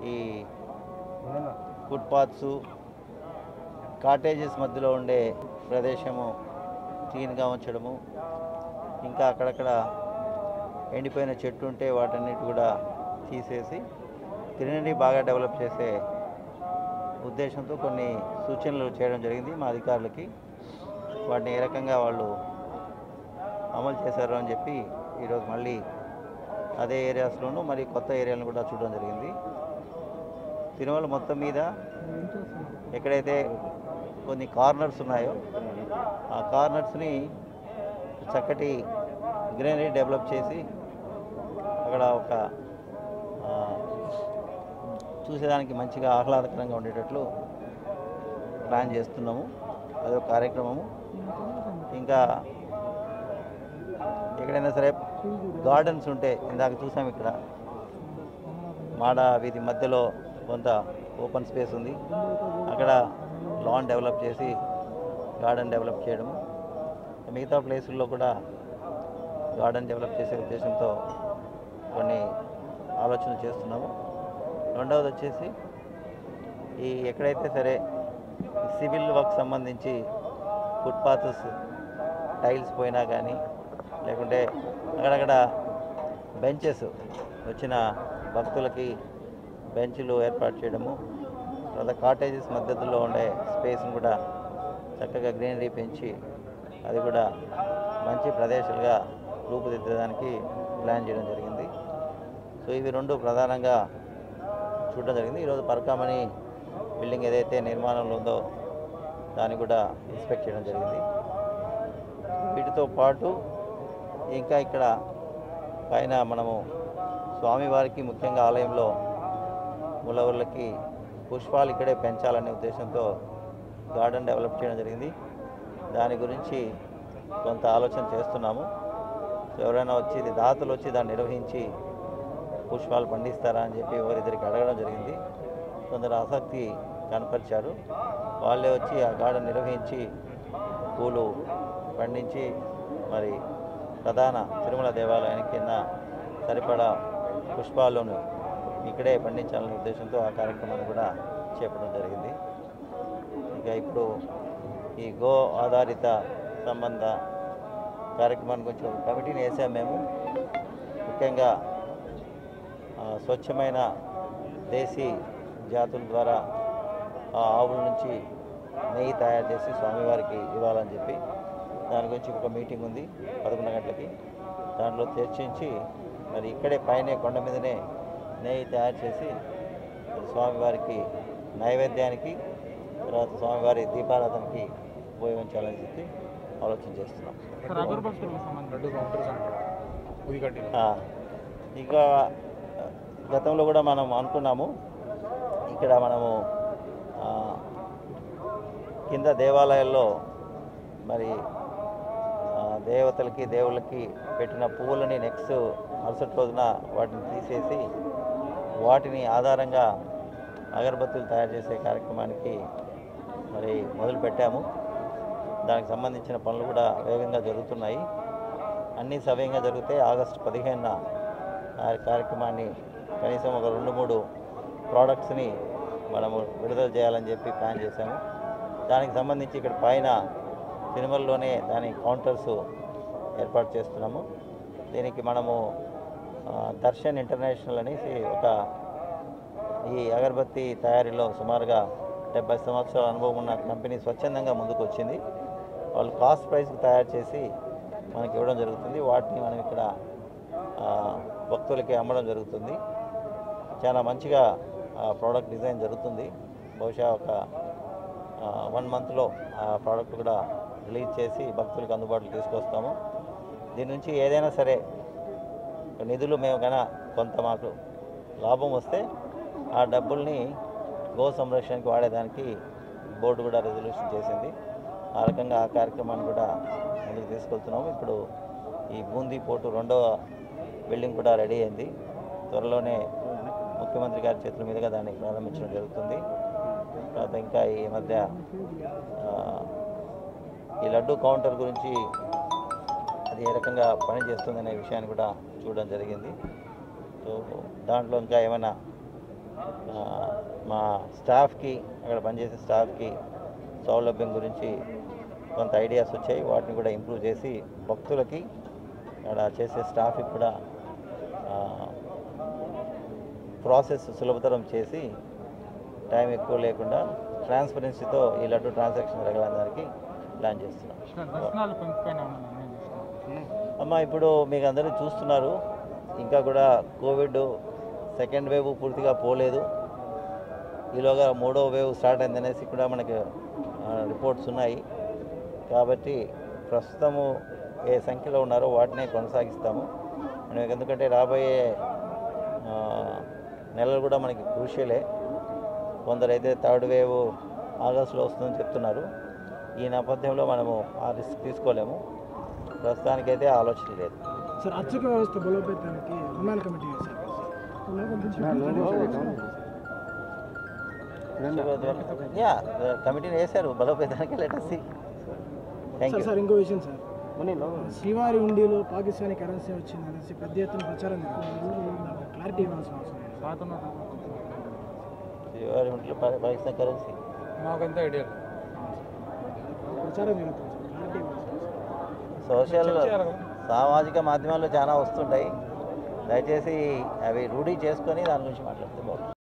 ఈ footpaths cottages మధ్యలో ఉండే ప్రదేశము క్లీన్గా ఉంచడము ఇంకా అక్కడక్కడ ఎండిపోయిన చెట్టు ఉంటే వాటన్నిటి కూడా తీసేసి గ్రీనరీ బాగా డెవలప్ చేసే ఉద్దేశంతో కొన్ని సూచనలు చేయడం జరిగింది మా అధికారులకి వాటిని ఏ రకంగా వాళ్ళు అమలు చేశారు అని చెప్పి ఈరోజు మళ్ళీ అదే ఏరియాస్లోనూ మరి కొత్త ఏరియాలను కూడా చూడడం జరిగింది తిరుమల మొత్తం మీద ఎక్కడైతే కొన్ని కార్నర్స్ ఉన్నాయో ఆ కార్నర్స్ని చక్కటి గ్రీనరీ డెవలప్ చేసి అక్కడ ఒక ఆ, చూసేదానికి మంచిగా ఆహ్లాదకరంగా ఉండేటట్లు ప్లాన్ చేస్తున్నాము అదొక కార్యక్రమము ఇంకా ఎక్కడైనా సరే గార్డెన్స్ ఉంటే ఇందాక చూసాం ఇక్కడ మాడ వీధి మధ్యలో కొంత ఓపెన్ స్పేస్ ఉంది అక్కడ లాన్ డెవలప్ చేసి గార్డెన్ డెవలప్ చేయడము మిగతా ప్లేసుల్లో కూడా గార్డెన్ డెవలప్ చేసే ఉద్దేశంతో కొన్ని ఆలోచనలు చేస్తున్నాము రెండవది వచ్చేసి ఈ ఎక్కడైతే సరే సివిల్ వర్క్ సంబంధించి ఫుట్పాత్స్ టైల్స్ పోయినా కానీ లేకుంటే అక్కడక్కడ బెంచెస్ వచ్చిన భక్తులకి బెంచ్లు ఏర్పాటు చేయడము తర్వాత కాటేజెస్ మద్దతులో ఉండే స్పేస్ని కూడా చక్కగా గ్రీనరీ పెంచి అది కూడా మంచి ప్రదేశాలుగా రూపుదిద్దడానికి ప్లాన్ చేయడం జరిగింది సో ఇవి రెండు ప్రధానంగా చూడడం జరిగింది ఈరోజు పరకామణి బిల్డింగ్ ఏదైతే నిర్మాణంలో ఉందో దాన్ని కూడా ఇన్స్పెక్ట్ చేయడం జరిగింది వీటితో పాటు ఇంకా ఇక్కడ పైన మనము స్వామివారికి ముఖ్యంగా ఆలయంలో మూలవర్లకి పుష్పాలు ఇక్కడే పెంచాలనే ఉద్దేశంతో గార్డెన్ డెవలప్ చేయడం జరిగింది దాని గురించి కొంత ఆలోచన చేస్తున్నాము సో ఎవరైనా వచ్చి ఇది దాతలు వచ్చి దాన్ని నిర్వహించి పుష్పాలు పండిస్తారా అని చెప్పి ఎవరిద్దరికి అడగడం జరిగింది కొందరు ఆసక్తి కనపరిచారు వాళ్ళే వచ్చి ఆ గార్డెన్ నిర్వహించి పూలు పండించి మరి ప్రధాన తిరుమల దేవాలయానికి కింద సరిపడా పుష్పాలను ఇక్కడే పండించాలనే ఉద్దేశంతో ఆ కార్యక్రమాన్ని కూడా చేపట్టడం జరిగింది ఇక ఇప్పుడు ఈ గో ఆధారిత సంబంధ కార్యక్రమానికి వచ్చి ఒక కమిటీని వేసాం మేము ముఖ్యంగా ఆ, స్వచ్ఛమైన దేశీ జాతుల ద్వారా ఆ ఆవుల నుంచి నెయ్యి తయారు చేసి స్వామివారికి ఇవ్వాలని చెప్పి దాని గురించి ఒక మీటింగ్ ఉంది పదకొండు గంటలకి దాంట్లో చర్చించి మరి ఇక్కడే పైనే కొండ మీదనే నెయ్యి తయారు చేసి మరి స్వామివారికి నైవేద్యానికి తర్వాత స్వామివారి దీపారాధనకి ఉపయోగించాలని చెప్పి ఆలోచన చేస్తున్నాం సార్ అగర్బల్ స్కూల్కి సంబంధించి లడ్డు కౌంటర్స్ అంటారు ఉదిగడ్డి ఆ, ఇంకా గతంలో కూడా మనం అనుకున్నాము ఇక్కడ మనము ఆ, కింద దేవాలయాల్లో మరి ఆ, దేవతలకి దేవుళ్ళకి పెట్టిన పువ్వులని నెక్స్ట్ మరుసటి రోజున వాటిని తీసేసి వాటిని ఆధారంగా అగరబత్తులు తయారు చేసే కార్యక్రమానికి మరి మొదలు పెట్టాము దానికి సంబంధించిన పనులు కూడా వేగంగా జరుగుతున్నాయి అన్నీ సవ్యంగా జరిగితే ఆగస్టు పదిహేనున ఆ కార్యక్రమాన్ని కనీసం ఒక రెండు మూడు ప్రోడక్ట్స్ని మనము విడుదల చేయాలని చెప్పి ప్లాన్ చేశాము దానికి సంబంధించి ఇక్కడ పైన తిరుమలలోనే దాని కౌంటర్స్ ఏర్పాటు చేస్తున్నాము దీనికి మనము ఆ, దర్శన్ ఇంటర్నేషనల్ అనేసి ఒక ఈ అగరబత్తి తయారీలో సుమారుగా డెబ్బై సంవత్సరాల అనుభవం ఉన్న కంపెనీ స్వచ్ఛందంగా ముందుకు వచ్చింది వాళ్ళు కాస్ట్ ప్రైస్కి తయారు చేసి మనకి ఇవ్వడం జరుగుతుంది వాటిని మనం ఇక్కడ ఆ, భక్తులకి అమ్మడం జరుగుతుంది చాలా మంచిగా ప్రోడక్ట్ డిజైన్ జరుగుతుంది బహుశా ఒక వన్ మంత్లో ఆ ప్రోడక్ట్ కూడా రిలీజ్ చేసి భక్తులకు అందుబాటులో తీసుకొస్తాము దీని నుంచి ఏదైనా సరే నిధులు మేము కన కొంత మాకు లాభం వస్తే ఆ డబ్బుల్ని గో సంరక్షణకి వాడేదానికి బోర్డు కూడా రెజల్యూషన్ చేసింది ఆ రకంగా ఆ కార్యక్రమాన్ని కూడా ముందుకు తీసుకెళ్తున్నాము ఇప్పుడు ఈ బూందీ పోర్టు రెండవ బిల్డింగ్ కూడా రెడీ అయింది త్వరలోనే ముఖ్యమంత్రి గారి చేతుల మీదుగా దాన్ని ప్రారంభించడం జరుగుతుంది తర్వాత ఇంకా ఈ మధ్య ఆ, ఈ లడ్డు కౌంటర్ గురించి అది ఏ రకంగా పనిచేస్తుందనే విషయాన్ని కూడా చూడడం జరిగింది సో దాంట్లో ఇంకా ఏమైనా ఆ, మా స్టాఫ్కి అక్కడ పనిచేసే స్టాఫ్కి సౌలభ్యం గురించి కొంత ఐడియాస్ వచ్చాయి వాటిని కూడా ఇంప్రూవ్ చేసి భక్తులకి అక్కడ చేసే స్టాఫ్కి కూడా ప్రాసెస్ సులభతరం చేసి టైం ఎక్కువ లేకుండా ట్రాన్స్పరెన్సీతో ఈ లడ్డు ట్రాన్సాక్షన్ జరగడానికి ప్లాన్ చేస్తున్నాం దర్శనాలు పెంపుపైన ఏమైనా నిర్ణయం తీసుకున్నారా? అమ్మ ఇప్పుడు మీకు అందరూ చూస్తున్నారు ఇంకా కూడా కోవిడ్ సెకండ్ వేవ్ పూర్తిగా పోలేదు ఈలోగా మూడో వేవ్ స్టార్ట్ అయిందనేసి కూడా మనకి రిపోర్ట్స్ ఉన్నాయి కాబట్టి ప్రస్తుతము ఏ సంఖ్యలో ఉన్నారో వాటినే కొనసాగిస్తాము మనం ఎందుకంటే రాబోయే ఆ, నెలలు కూడా మనకి క్రూషియలే కొందరైతే థర్డ్ వేవ్ ఆగస్టులో వస్తుందని చెప్తున్నారు ఈ నేపథ్యంలో మనము ఆ రిస్క్ తీసుకోలేము ప్రస్తుతానికైతే ఆలోచన లేదు సార్ అర్చక వ్యవస్థ బలోపేతానికి రుణాల కమిటీ వేశారు యా కమిటీని వేశారు బలోపేతానికి లెటర్సి థ్యాంక్ సార్ యూ సార్ ఇంకో విషయం సార్ శ్రీవారి ఉండిలో పాకిస్తానీ కరెన్సీ వచ్చింది అనేసి పెద్ద ఎత్తున ప్రచారం జరుగుతుంది క్లారిటీ ఇవ్వాల్సిన అవసరం ఉంది. పాతనోట శివారి ఇంట్లో పా- పాకిస్తాన్ కరెన్సీ మాకంతా ఐడియా లేదు ప్రచారం జరుగుతుంది సార్ క్లారిటీ ఇవ్వాల్సిన అవసరం ఉంది. సోషల్ చేయాలి కదా. సామాజిక మాధ్యమాల్లో చాలా వస్తుంటాయి దయచేసి అవి రూఢీ చేసుకొని దాని గురించి మాట్లాడితే బాగుంటుంది